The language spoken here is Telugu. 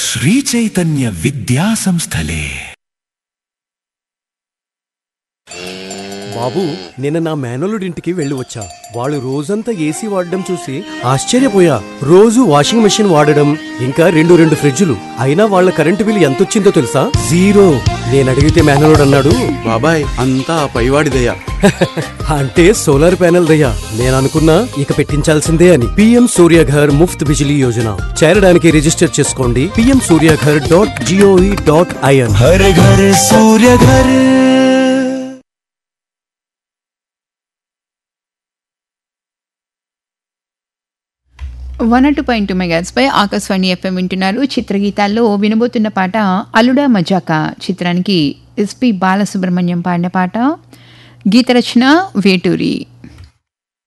శ్రీచైతన్య విద్యా సంస్థలే బాబు నిన్న నా మేనలుడింటికి వెళ్ళి వచ్చా వాళ్ళు రోజంతా ఏసీ వాడడం చూసి ఆశ్చర్యపోయా రోజు వాషింగ్ మెషిన్ వాడడం ఇంకా రెండు రెండు ఫ్రిడ్జులు అయినా వాళ్ళ కరెంటు బిల్ ఎంత వచ్చిందో తెలుసా జీరో నేను అడిగితే మేనలుడు అన్నాడు బాబాయ్ అంతా ఆ పైవాడిదయ్యా అంటే సోలార్ ప్యానెల్ దయ్యా నేను అనుకున్నా ఇక పెట్టించాల్సిందే అని పిఎం సూర్యఘర్ ముఫ్త్ బిజిలీ యోజన చేరడానికి రిజిస్టర్ చేసుకోండి PM Suryaghar dot gov dot IN హర ఘర సూర్య ఘర వన్ టూ పాయింట్ టూ మెగాస్పై ఆకాశవాణి ఎఫ్ఎం వింటున్నారు చిత్రగీతాల్లో వినబోతున్న పాట అలుడా మజాకా చిత్రానికి ఎస్పి బాలసుబ్రహ్మణ్యం పాడిన పాట గీత రచన వేటూరి